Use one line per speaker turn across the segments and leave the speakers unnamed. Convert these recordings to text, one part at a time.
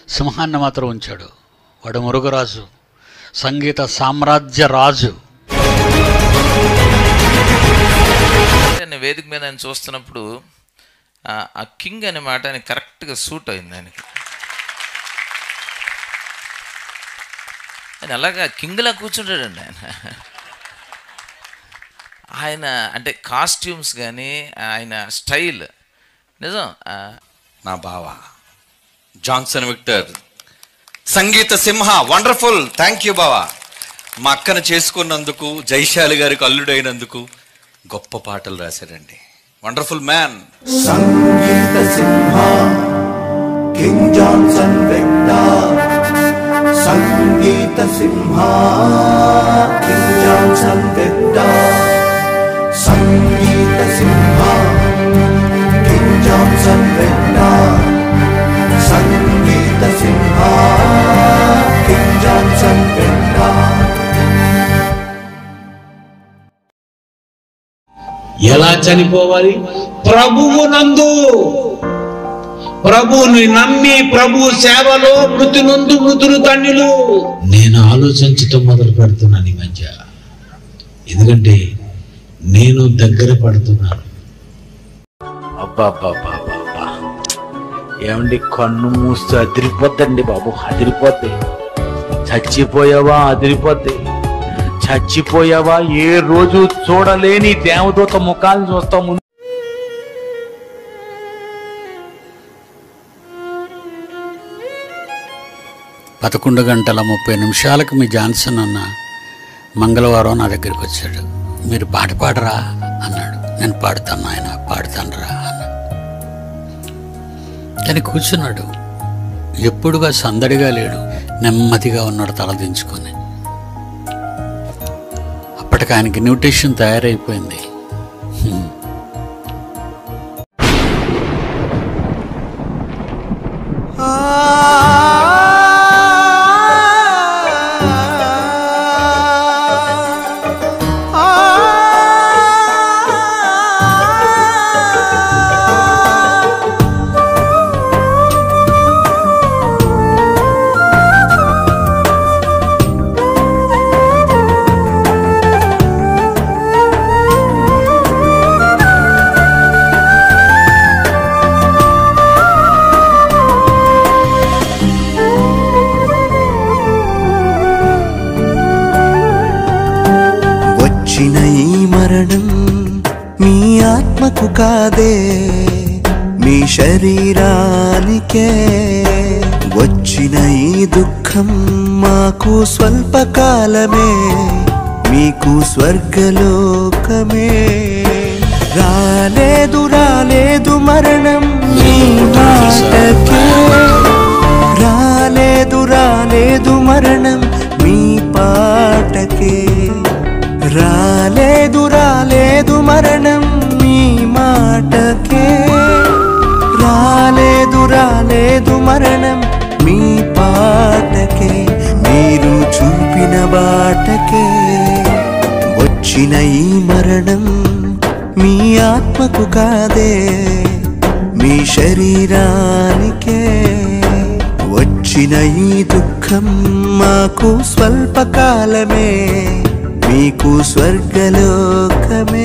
సింహాన్ని మాత్రం ఉంచాడు వాడు మురుగరాజు సంగీత సామ్రాజ్య రాజు
నేను వేదిక మీద ఆయన చూస్తున్నప్పుడు ఆ- ఆ కింగ్ అనే మాట ఆయన కరెక్ట్గా సూట్ అయింది ఆయనకి ఆయన అలాగా కింగ్లా కూర్చుంటాడండి ఆయన ఆయన అంటే కాస్ట్యూమ్స్ కానీ ఆయన స్టైల్ నిజం ఆ,
నా బావ జాన్సన్ విక్టర్ సంగీత సింహ వండర్ఫుల్ థ్యాంక్ యూ బావా మా అక్కను చేసుకున్నందుకు జైశాలి గారికి అల్లుడైనందుకు గొప్ప పాటలు రాశారండి వండర్ఫుల్ మ్యాన్
సంగీత సింహ కింగ్ జాన్సన్ విక్టర్ సంగీత సింహ కింగ్ జాన్సన్ విక్టర్ సంగీత సింహ కింగ్ జాన్సన్ విక్టర్ సంగీత సింహ కింగ్ జాన్సన్ విక్టర్
ఎలా చనిపోవాలి ప్రభువు నందు ప్రభువుని నమ్మి ప్రభు సేవలో మృతి నందు మృతులు తండ్రులు నేను ఆలోచించటం మొదలు పెడుతున్నాను ఈ మధ్య ఎందుకంటే నేను దగ్గర పడుతున్నాను
అబ్బాబ్బాబ్బాబ్బా ఏమండి కన్ను మూస్తే అదిరిపోద్దండి బాబు అదిరిపోద్ది చచ్చిపోయావా అదిరిపోద్ది చచ్చిపోయావా ఏ రోజు చూడలేని దేవదూత ముఖాలు చూస్తాం ముందు
పదకొండు గంటల ముప్పై నిమిషాలకు మీ జాన్సన్ అన్న మంగళవారం నా దగ్గరికి వచ్చాడు మీరు పాట పాడరా అన్నాడు నేను పాడుతాను ఆయన పాడుతానురా అన్నాడు కానీ కూర్చున్నాడు ఎప్పుడుగా సందడిగా లేడు నెమ్మదిగా ఉన్నాడు తల దించుకొని అప్పటికి ఆయనకి న్యూట్రిషన్ తయారైపోయింది హ్మ్.
వచ్చిన ఈ మరణం మీ ఆత్మకు కాదే మీ శరీరానికే వచ్చిన ఈ దుఃఖం మాకు స్వల్పకాలమే మీకు స్వర్గలోకమే రాలేదు రాలేదు మరణం మీ మాటకే రాలేదు రాలేదు మరణం మీ పాటకే రాలేదు రాలేదు మరణం మీ మాటకే రాలేదు రాలేదు మరణం మీ పాటకే మీరు చూపిన బాటకే వచ్చిన ఈ మరణం మీ ఆత్మకు కాదే మీ శరీరానికే వచ్చిన ఈ దుఃఖం మాకు స్వల్పకాలమే మీకు స్వర్గలోకమే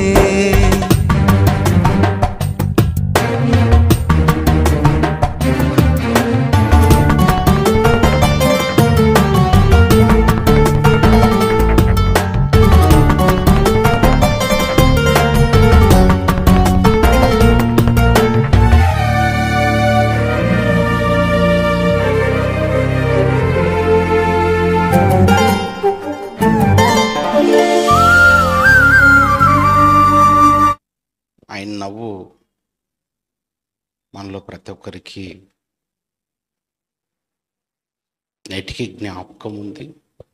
ఆయన నవ్వు మనలో ప్రతి ఒక్కరికి నేటికి జ్ఞాపకం ఉంది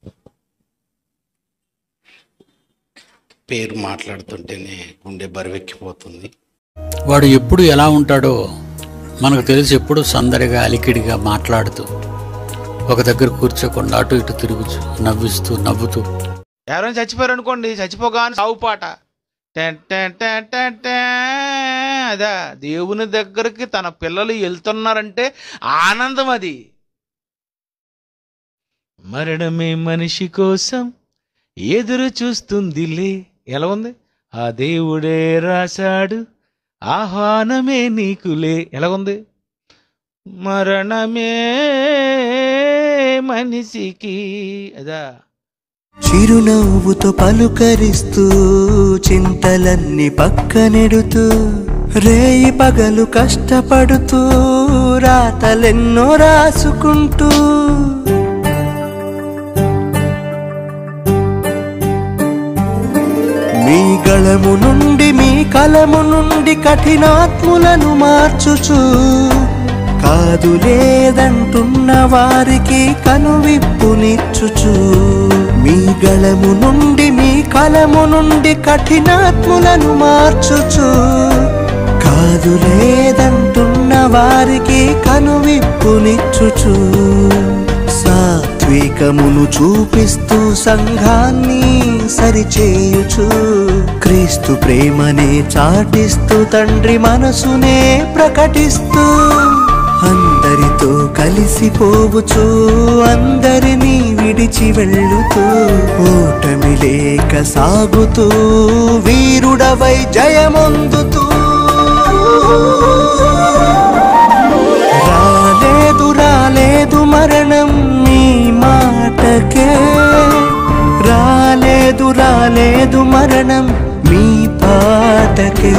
పేరు మాట్లాడుతుంటేనే గుండె బరువెక్కిపోతుంది
వాడు ఎప్పుడు ఎలా ఉంటాడో మనకు తెలిసి ఎప్పుడు సందడిగా అలికిడిగా మాట్లాడుతూ ఒక దగ్గర కూర్చోకుండా అటు ఇటు తిరుగుచు నవ్విస్తూ నవ్వుతూ
ఎవరైనా చచ్చిపోయారు అనుకోండి చచ్చిపోగానే సావు పాట
ten ten ten ten ten. అదా దేవుని దగ్గరికి తన పిల్లలు వెళ్తున్నారంటే ఆనందం అది మరణమే మనిషి కోసం ఎదురు చూస్తుందిలే ఎలా ఉంది ఆ దేవుడే రాశాడు ఆహ్వానమే నీకులే ఎలా ఉంది మరణమే మనిషికి అదా
చిరునవ్వుతో పలుకరిస్తూ చింతలన్నీ పక్కనెడుతూ రేయి పగలు కష్టపడుతూ రాతలెన్నో రాసుకుంటూ మీ గళము నుండి మీ కలము నుండి కఠినాత్ములను మార్చుచు కాదు లేదంటున్న వారికి కనువిప్పునిచ్చుచు మీ గళము నుండి మీ కలము నుండి కఠినాత్ములను మార్చుచు కాదు లేదంటున్న వారికి కనువిప్పునిచ్చుచు సాత్వికమును చూపిస్తూ సంఘాన్ని సరిచేయుచు క్రీస్తు ప్రేమనే చాటిస్తూ తండ్రి మనసునే ప్రకటిస్తూ అందరితో కలిసిపోవుచు అందరినీ విడిచి వెళ్ళుతూ ఓటమి లేక సాగుతూ వీరుడవై జయమొందుతూ రాలేదు రాలేదు మరణం నీ మాటకే రాలేదు రాలేదు మరణం మీ పాటకే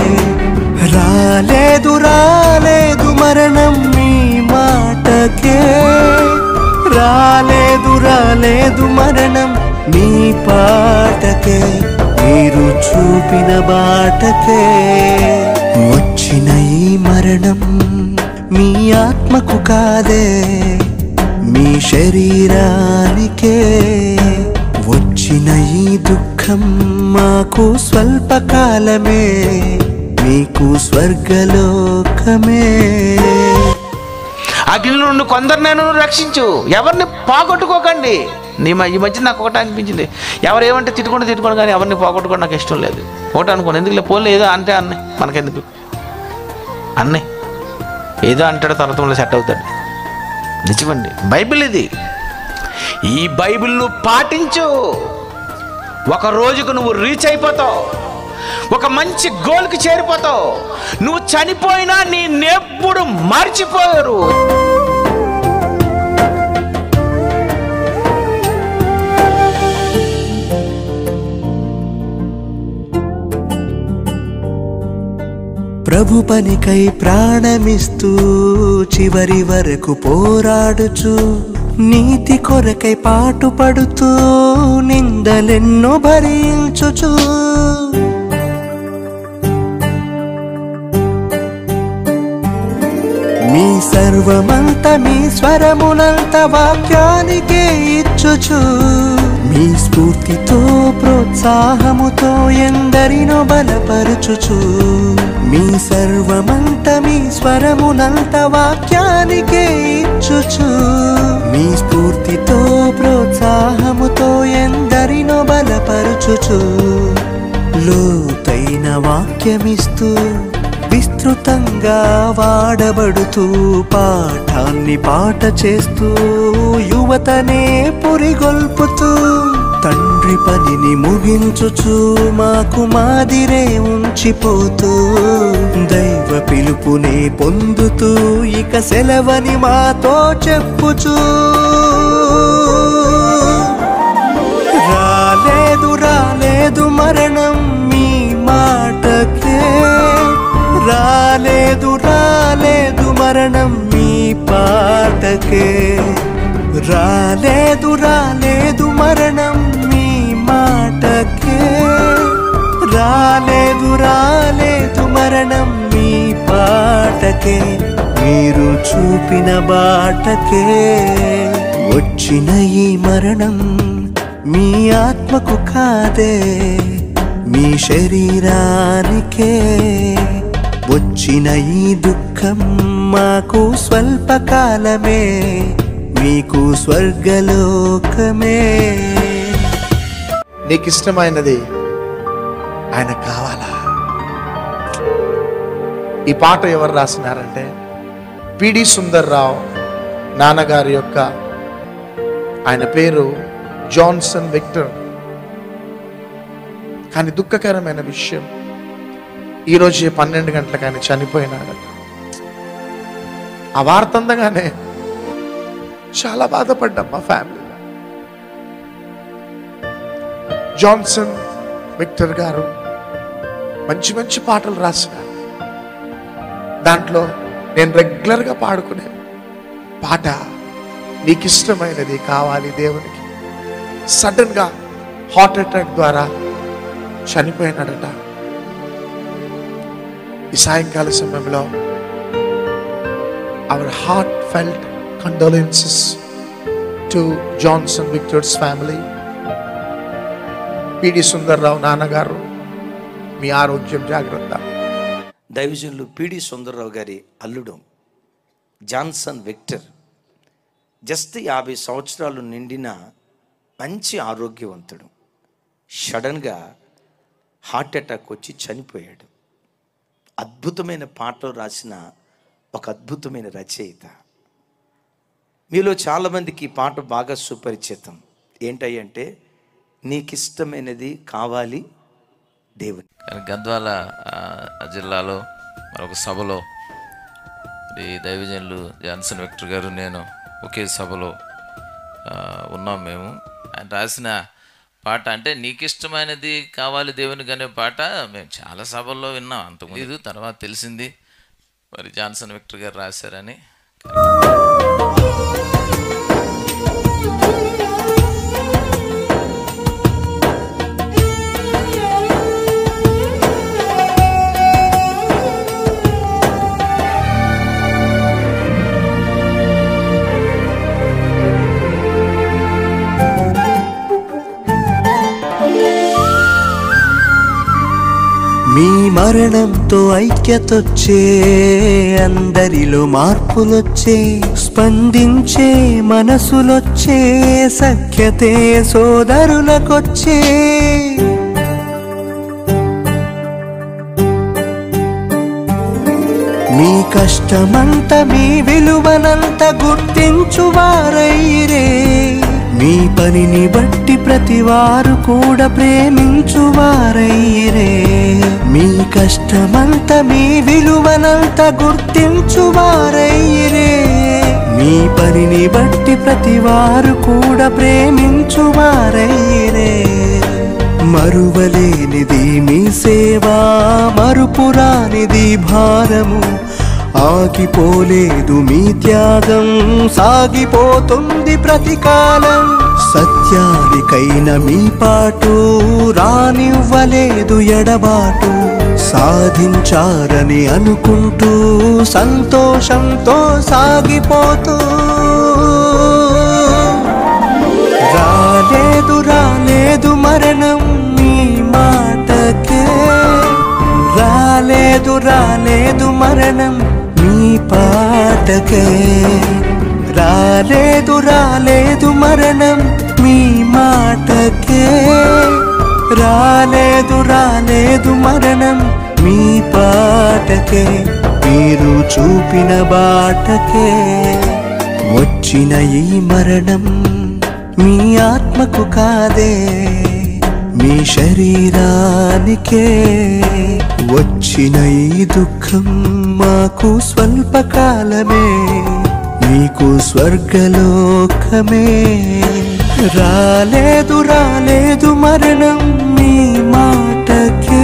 రాలేదు రాలేదు మరణం మీ మాటకే రాలేదు రాలేదు మరణం మీ పాటకే మీరు చూపిన బాటకే వచ్చిన ఈ మరణం మీ ఆత్మకు కాదే మీ శరీరానికే వచ్చిన ఈ దుఃఖం మాకు స్వల్పకాలమే మీకు స్వర్గలోకమే
అగ్ని నుండి కొందరు నేను రక్షించు ఎవరిని పోగొట్టుకోకండి నీ మ- ఈ మధ్య నాకు ఒకటి అనిపించింది ఎవరు ఏమంటే తిట్టుకుంటే తిట్టుకోండి కానీ ఎవరిని పోగొట్టుకోవడం నాకు ఇష్టం లేదు ఒకటి అనుకోను ఎందుకులే పోలే ఏదో అంటే అన్నయ్య మనకెందుకు అన్నయ్య ఏదో అంటాడు తర్వాత సెట్ అవుతాడు నిజమండి బైబిల్ ఇది ఈ బైబిల్ నువ్వు పాటించు ఒక రోజుకు నువ్వు రీచ్ అయిపోతావు ఒక మంచి గోల్కి చేరిపోతావు నువ్వు చనిపోయినా నీ నెప్పుడు మర్చిపోయారు
ప్రభు పనికై ప్రాణమిస్తూ చివరి వరకు పోరాడుచు నీతి కొరకై పాటుపడుతూ నిందలెన్నో భరించుచు మీ సర్వమంత మీ స్వరమునంత వాక్యానికే ఇచ్చుచు మీ స్ఫూర్తితో ప్రోత్సాహముతో ఎందరినో బలపరుచుచు మీ సర్వమంత మీ స్వరమునంత వాక్యానికే ఇచ్చుచు మీ స్ఫూర్తితో ప్రోత్సాహముతో ఎందరినో బలపరుచుచు లోతైన వాక్యమిస్తూ విస్తృతంగా వాడబడుతూ పాఠాన్ని పాట చేస్తూ యువతనే పురిగొల్పుతూ తండ్రి పనిని ముగించుచు మాకు మాదిరే ఉంచిపోతూ దైవ పిలుపునే పొందుతూ ఇక సెలవని మాతో చెప్పుచూ రాలేదు రాలేదు మరణం మీ మాటకే రాలేదు రాలేదు మరణం మీ పాటకే రాలేదు రాలేదు మరణం మీ మాటకే రాలేదు రాలేదు మరణం మీ పాటకే మీరు చూపిన బాటకే వచ్చిన ఈ మరణం మీ ఆత్మకు కాదే మీ శరీరానికే వచ్చిన ఈ దుఃఖం మాకు స్వల్పకాలమే మీకు స్వర్గలోకమే
నీకు ఇష్టమైనది ఆయన కావాలా ఈ పాట ఎవరు రాసినారంటే పిడి సుందర్రావు నాన్నగారి యొక్క ఆయన పేరు జాన్సన్ విక్టర్ కానీ దుఃఖకరమైన విషయం ఈరోజు పన్నెండు గంటలకు ఆయన చనిపోయినాడట ఆ వార్త అందగానే చాలా బాధపడ్డాం మా ఫ్యామిలీలో జాన్సన్ విక్టర్ గారు మంచి మంచి పాటలు రాసినారు దాంట్లో నేను రెగ్యులర్గా పాడుకునే పాట నీకు ఇష్టమైనది కావాలి దేవునికి సడన్గా హార్ట్ అటాక్ ద్వారా చనిపోయినాడట ఈ సాయంకాల సమయంలో our heartfelt condolences to Johnson Victor's family P D Sundarrao నాన్నగారు మీ ఆరోగ్యం జాగ్రత్త
దైవజనులు పిడి సుందరరావు గారి అల్లుడు జాన్సన్ విక్టర్ జస్ట్ యాభై సంవత్సరాలు నిండిన మంచి ఆరోగ్యవంతుడు సడన్గా హార్ట్ అటాక్ వచ్చి చనిపోయాడు అద్భుతమైన పాటలు రాసిన ఒక అద్భుతమైన రచయిత మీలో చాలామందికి ఈ పాట బాగా సుపరిచితం ఏంటంటే నీకు ఇష్టమైనది కావాలి దేవుని
కానీ గద్వాల ఆ, జిల్లాలో మరొక సభలో మరి దైవజనులు జాన్సన్ విక్టర్ గారు నేను ఒకే సభలో ఆ, ఉన్నాం మేము ఆయన రాసిన పాట అంటే నీకు ఇష్టమైనది కావాలి దేవునికి అనే పాట మేము చాలా సభల్లో విన్నాం అంతకు ఇది తర్వాత తెలిసింది మరి జాన్సన్ విక్టర్ గారు రాశారని
మీ మరణంతో ఐక్యతొచ్చే అందరిలో మార్పులొచ్చే స్పందించే మనసులొచ్చే సఖ్యతే సోదరులకొచ్చే మీ కష్టమంత మీ విలువనంత గుర్తించువారైరే మీ పనిని బట్టి ప్రతివారు కూడా ప్రేమించువారైరే మీ కష్టమంత మీ విలువనంత గుర్తించువారైరే మీ పనిని బట్టి ప్రతివారు కూడా ప్రేమించువారైరే మరువలేనిది మీ సేవా మరుపురానిది భారము ఆగిపోలేదు మీ త్యాగం సాగిపోతుంది ప్రతికాలం సత్యానికైన మీ పాటు రానివ్వలేదు ఎడబాటు సాధించారని అనుకుంటూ సంతోషంతో సాగిపోతూ రాలేదు రాలేదు మరణం మీ మాటకే రాలేదు రాలేదు మరణం మీ పాటకే రాలేదు రాలేదు మరణం మీ మాటకే రాలేదు రాలేదు మరణం మీ పాటకే మీరు చూపిన బాటకే వచ్చిన ఈ మరణం మీ ఆత్మకు కాదే మీ శరీరానికే వచ్చిన ఈ దుఃఖం మాకు స్వల్పకాలమే మీకు స్వర్గలోకమే రాలేదు రాలేదు మరణం మీ మాటకే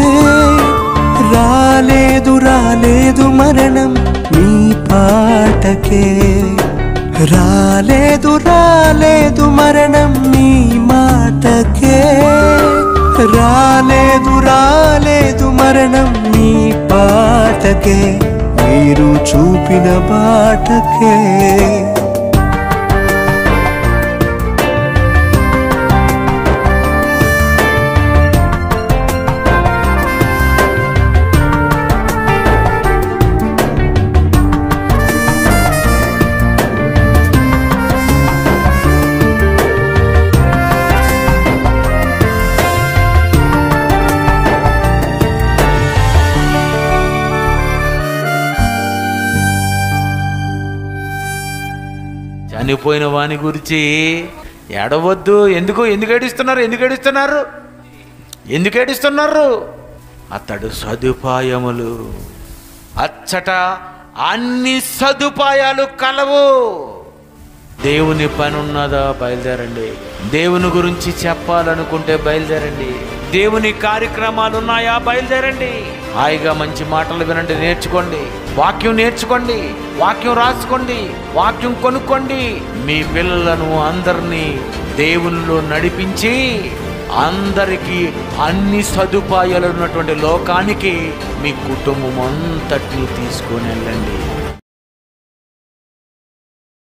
రాలేదు రాలేదు మరణం మీ పాటకే రాలేదు రాలేదు మరణం మీ మాటకే రాలేదు రాలేదు మరణం మీ పాటకే మీరు చూపిన బాటకే
చనిపోయిన వాని గురించి ఏడవద్దు ఎందుకు ఎందుకు ఏడుస్తున్నారు ఎందుకు ఏడుస్తున్నారు ఎందుకు ఏడుస్తున్నారు అతడు సదుపాయములు అచ్చట అన్ని సదుపాయాలు కలవు దేవుని పని ఉన్నదా బయలుదేరండి దేవుని గురించి చెప్పాలనుకుంటే బయలుదేరండి దేవుని కార్యక్రమాలు ఉన్నాయా బయలుదేరండి హాయిగా మంచి మాటలు వినండి నేర్చుకోండి వాక్యం నేర్చుకోండి వాక్యం రాసుకోండి వాక్యం కొనుక్కోండి మీ పిల్లలను అందరినీ దేవునిలో నడిపించి అందరికీ అన్ని సదుపాయాలు ఉన్నటువంటి లోకానికి మీ కుటుంబం అంతటినీ తీసుకొని వెళ్ళండి